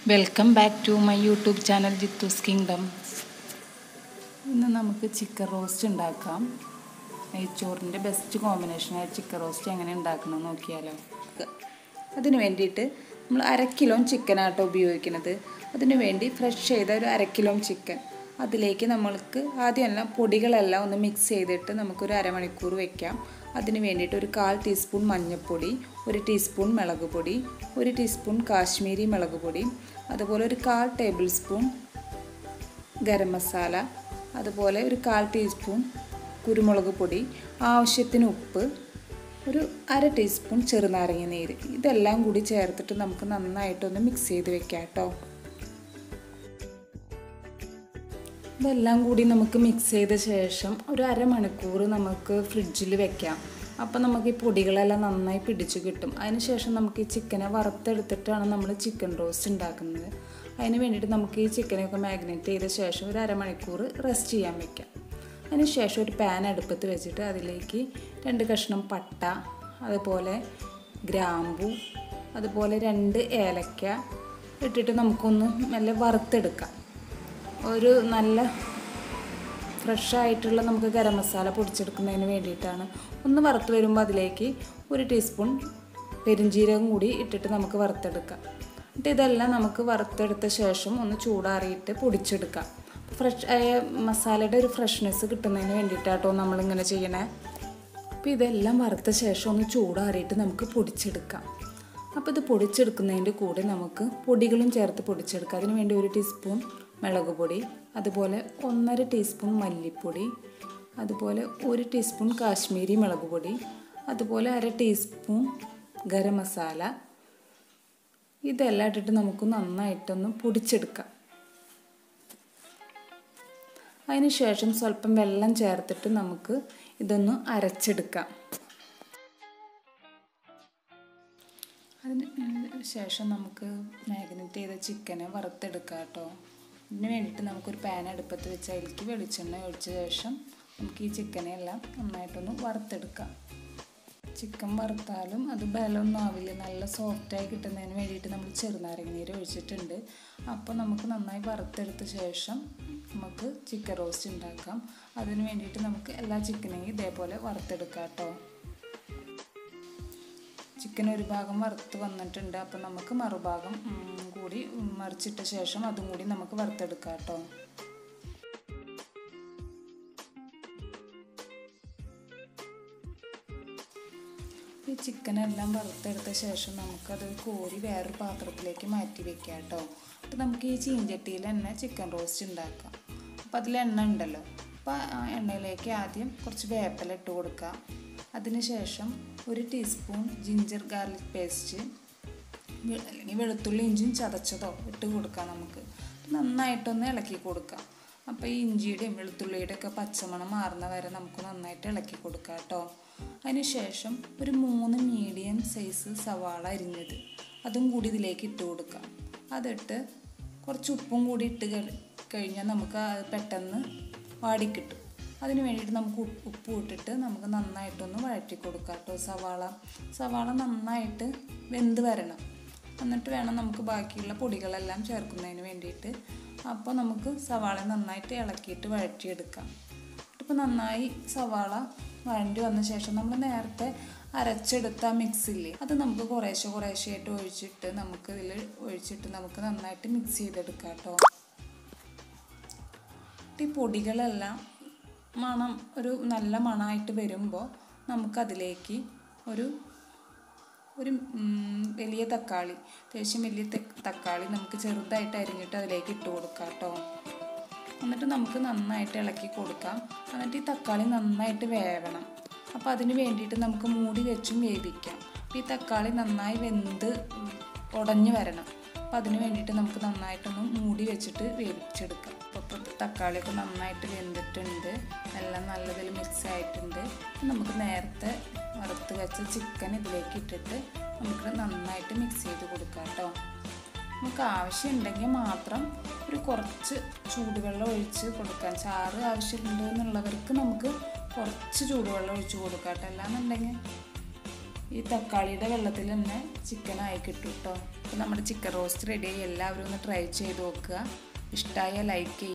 welcome back to my YouTube channel Jithu's kingdom ഇന്ന് നമുക്ക് chicken roast ഉണ്ടാക്കാം നെയ്ച്ചോറിൻ്റെ ബെസ്റ്റ് കോമ്പിനേഷനായ ചിക്കൻ റോസ്റ്റ് എങ്ങനെ ഉണ്ടാക്കണം നോക്കിയാലോ അതിന് വേണ്ടിയിട്ട് നമ്മൾ അര കിലോ ചിക്കനാട്ടോ ഉപയോഗിക്കുന്നത് അതിന് വേണ്ടി ഫ്രഷ് ചെയ്ത ഒരു അര കിലോ ചിക്കൻ അതിലേക്ക് നമ്മൾക്ക് ആദ്യമെല്ലാം പൊടികളെല്ലാം ഒന്ന് മിക്സ് ചെയ്തിട്ട് നമുക്കൊരു അരമണിക്കൂർ വെക്കാം അതിന് വേണ്ടിയിട്ട് ഒരു കാൽ ടീസ്പൂൺ മഞ്ഞൾപ്പൊടി ഒരു ടീസ്പൂൺ മുളക് പൊടി ഒരു ടീസ്പൂൺ കാശ്മീരി മുളക് പൊടി അതുപോലെ ഒരു കാൽ ടേബിൾ സ്പൂൺ ഗരം മസാല അതുപോലെ ഒരു കാൽ ടീസ്പൂൺ കുരുമുളക് പൊടി ആവശ്യത്തിന് ഉപ്പ് ഒരു അര ടീസ്പൂൺ ചെറുനാരങ്ങ നീര് ഇതെല്ലാം കൂടി ചേർത്തിട്ട് നമുക്ക് നന്നായിട്ടൊന്ന് മിക്സ് ചെയ്ത് വെക്കാം കേട്ടോ ഇതെല്ലാം കൂടി നമുക്ക് മിക്സ് ചെയ്ത ശേഷം ഒരു അരമണിക്കൂർ നമുക്ക് ഫ്രിഡ്ജിൽ വെക്കാം അപ്പോൾ നമുക്ക് ഈ പൊടികളെല്ലാം നന്നായി പിടിച്ച് കിട്ടും അതിന് ശേഷം നമുക്ക് ഈ ചിക്കനെ വറുത്തെടുത്തിട്ടാണ് നമ്മൾ ചിക്കൻ റോസ്റ്റ് ഉണ്ടാക്കുന്നത് അതിന് വേണ്ടിയിട്ട് നമുക്ക് ഈ ചിക്കനൊക്കെ മാഗ്നേറ്റ് ചെയ്ത ശേഷം ഒരു അരമണിക്കൂർ റെസ്റ്റ് ചെയ്യാൻ വെക്കാം അതിന് ശേഷം ഒരു പാൻ അടുപ്പത്ത് വെച്ചിട്ട് അതിലേക്ക് രണ്ട് കഷ്ണം പട്ട അതുപോലെ ഗ്രാമ്പു അതുപോലെ രണ്ട് ഏലക്ക ഇട്ടിട്ട് നമുക്കൊന്ന് നല്ല വറുത്തെടുക്കാം ഒരു നല്ല ഫ്രഷ് ആയിട്ടുള്ള നമുക്ക് ഗരം മസാല പൊടിച്ചെടുക്കുന്നതിന് വേണ്ടിയിട്ടാണ് ഒന്ന് വറുത്ത് വരുമ്പോൾ അതിലേക്ക് ഒരു ടീസ്പൂൺ പെരിഞ്ജീരകം കൂടി ഇട്ടിട്ട് നമുക്ക് വറുത്തെടുക്കാം എന്നിട്ട് ഇതെല്ലാം നമുക്ക് വറുത്തെടുത്ത ശേഷം ഒന്ന് ചൂടാറിയിട്ട് പൊടിച്ചെടുക്കാം ഫ്രഷ് ആയ മസാലയുടെ ഒരു ഫ്രഷ്നെസ് കിട്ടുന്നതിന് വേണ്ടിയിട്ടാട്ടോ നമ്മളിങ്ങനെ ചെയ്യണേ അപ്പോൾ ഇതെല്ലാം വറുത്ത ശേഷം ഒന്ന് ചൂടാറിയിട്ട് നമുക്ക് പൊടിച്ചെടുക്കാം അപ്പോൾ ഇത് പൊടിച്ചെടുക്കുന്നതിൻ്റെ കൂടെ നമുക്ക് പൊടികളും ചേർത്ത് പൊടിച്ചെടുക്കാം അതിന് വേണ്ടി ഒരു ടീസ്പൂൺ മുളക് പൊടി അതുപോലെ ഒന്നര ടീസ്പൂൺ മല്ലിപ്പൊടി അതുപോലെ ഒരു ടീസ്പൂൺ കാശ്മീരി മുളക് പൊടി അതുപോലെ അര ടീസ്പൂൺ ഗരം മസാല ഇതെല്ലാം ഇട്ടിട്ട് നമുക്ക് നന്നായിട്ടൊന്ന് പൊടിച്ചെടുക്കാം അതിന് ശേഷം സ്വല്പം വെള്ളം ചേർത്തിട്ട് നമുക്ക് ഇതൊന്ന് അരച്ചെടുക്കാം അതിന് ശേഷം നമുക്ക് മാഗ്നറ്റ് ചെയ്ത ചിക്കനെ വറുത്തെടുക്കാം കേട്ടോ ഇതിന് വേണ്ടിയിട്ട് നമുക്കൊരു പാൻ അടുപ്പത്ത് വെച്ച് അതിലേക്ക് വെളിച്ചെണ്ണ ഒഴിച്ച ശേഷം നമുക്ക് ഈ ചിക്കനെ എല്ലാം നന്നായിട്ടൊന്ന് വറുത്തെടുക്കാം ചിക്കൻ വറുത്താലും അത് ബലമൊന്നും ആവില്ല നല്ല സോഫ്റ്റായി കിട്ടുന്നതിന് വേണ്ടിയിട്ട് നമ്മൾ ചെറുനാരങ്ങ നീര് ഒഴിച്ചിട്ടുണ്ട് അപ്പോൾ നമുക്ക് നന്നായി വറുത്തെടുത്ത ശേഷം നമുക്ക് ചിക്കൻ റോസ്റ്റ് ഉണ്ടാക്കാം അതിന് വേണ്ടിയിട്ട് നമുക്ക് എല്ലാ ചിക്കനെയും ഇതേപോലെ വറുത്തെടുക്കാം കേട്ടോ ചിക്കൻ ഒരു ഭാഗം വറുത്ത് വന്നിട്ടുണ്ട് അപ്പോൾ നമുക്ക് മറുഭാഗം കൂടി മറിച്ചിട്ട ശേഷം അതും കൂടി നമുക്ക് വറുത്തെടുക്കാം കേട്ടോ ഈ ചിക്കനെല്ലാം വറുത്തെടുത്ത ശേഷം നമുക്കത് കോരി വേറൊരു പാത്രത്തിലേക്ക് മാറ്റി വെക്കാം കേട്ടോ അപ്പോൾ നമുക്ക് ഈ ചീഞ്ചട്ടിയിൽ തന്നെ ചിക്കൻ റോസ്റ്റ് ഉണ്ടാക്കാം അപ്പോൾ അതിൽ എണ്ണ ഉണ്ടല്ലോ അപ്പോൾ ആ എണ്ണയിലേക്ക് ആദ്യം കുറച്ച് വേപ്പില ഇട്ട് കൊടുക്കാം അതിനുശേഷം ഒരു ടീസ്പൂൺ ജിഞ്ചർ ഗാർലിക് പേസ്റ്റ് അല്ലെങ്കിൽ വെളുത്തുള്ളി ഇഞ്ചിയും ചതച്ചതോ ഇട്ട് കൊടുക്കാം നമുക്ക് നന്നായിട്ടൊന്ന് ഇളക്കി കൊടുക്കാം അപ്പോൾ ഈ ഇഞ്ചിയുടെയും വെളുത്തുള്ളിയുടെയും ഒക്കെ പച്ചമണം മാറുന്ന വരെ നമുക്ക് നന്നായിട്ട് ഇളക്കി കൊടുക്കാം കേട്ടോ അതിനുശേഷം ഒരു മൂന്ന് മീഡിയം സൈസ് സവാള അരിഞ്ഞത് അതും കൂടി ഇതിലേക്ക് ഇട്ട് കൊടുക്കാം അതിട്ട് കുറച്ച് ഉപ്പും കൂടി ഇട്ട് കഴിഞ്ഞാൽ നമുക്ക് അത് പെട്ടെന്ന് വാടിക്കിട്ടും അതിന് വേണ്ടിയിട്ട് നമുക്ക് ഉപ്പ് ഇട്ടിട്ട് നമുക്ക് നന്നായിട്ടൊന്ന് വഴറ്റി കൊടുക്കാം കേട്ടോ സവാള സവാള നന്നായിട്ട് വെന്ത് വരണം എന്നിട്ട് വേണം നമുക്ക് ബാക്കിയുള്ള പൊടികളെല്ലാം ചേർക്കുന്നതിന് വേണ്ടിയിട്ട് അപ്പോൾ നമുക്ക് സവാള നന്നായിട്ട് ഇളക്കിയിട്ട് വഴറ്റിയെടുക്കാം ഇപ്പോൾ നന്നായി സവാള വഴണ്ടി വന്ന ശേഷം നമ്മൾ നേരത്തെ അരച്ചെടുത്ത മിക്സില്ലേ അത് നമുക്ക് കുറേശ്ശെ കുറേശ്ശെയായിട്ട് ഒഴിച്ചിട്ട് നമുക്ക് ഇതിൽ ഒഴിച്ചിട്ട് നമുക്ക് നന്നായിട്ട് മിക്സ് ചെയ്തെടുക്കാം കേട്ടോ ഈ പൊടികളെല്ലാം മണം ഒരു നല്ല മണമായിട്ട് വരുമ്പോൾ നമുക്കതിലേക്ക് ഒരു ഒരു വലിയ തക്കാളി അത്യാവശ്യം വലിയ തക്കാളി നമുക്ക് ചെറുതായിട്ട് അരിഞ്ഞിട്ട് അതിലേക്ക് ഇട്ട് കൊടുക്കാം കേട്ടോ എന്നിട്ട് നമുക്ക് നന്നായിട്ട് ഇളക്കി കൊടുക്കാം എന്നിട്ട് ഈ തക്കാളി നന്നായിട്ട് വേവണം അപ്പോൾ അതിന് വേണ്ടിയിട്ട് നമുക്ക് മൂടി വെച്ചും വേവിക്കാം അപ്പോൾ ഈ തക്കാളി നന്നായി വെന്ത് ഉടഞ്ഞു വരണം അപ്പോൾ അതിന് വേണ്ടിയിട്ട് നമുക്ക് നന്നായിട്ടൊന്ന് മൂടി വെച്ചിട്ട് വേവിച്ചെടുക്കാം അപ്പോൾ തക്കാളിയൊക്കെ നന്നായിട്ട് വെന്തിട്ടുണ്ട് എല്ലാം നല്ലതിൽ മിക്സ് ആയിട്ടുണ്ട് നമുക്ക് നേരത്തെ വറുത്ത് വെച്ച ചിക്കൻ ഇതിലേക്ക് ഇട്ടിട്ട് നമുക്ക് നന്നായിട്ട് മിക്സ് ചെയ്ത് കൊടുക്കാം കേട്ടോ നമുക്ക് ആവശ്യമുണ്ടെങ്കിൽ മാത്രം ഒരു കുറച്ച് ചൂടുവെള്ളം ഒഴിച്ച് കൊടുക്കാം ചാറ് ആവശ്യമുണ്ട് എന്നുള്ളവർക്ക് നമുക്ക് കുറച്ച് ചൂടുവെള്ളം ഒഴിച്ച് കൊടുക്കാം കേട്ടോ അല്ലാന്നുണ്ടെങ്കിൽ ഈ തക്കാളിയുടെ വെള്ളത്തിൽ തന്നെ ചിക്കൻ ആയി കിട്ടും കേട്ടോ അപ്പോൾ നമ്മുടെ ചിക്കൻ റോസ്റ്റ് റെഡിയായി എല്ലാവരും ഒന്ന് ട്രൈ ചെയ്ത് നോക്കുക ഇഷ്ടമായ ലൈക്ക് ചെയ്യുക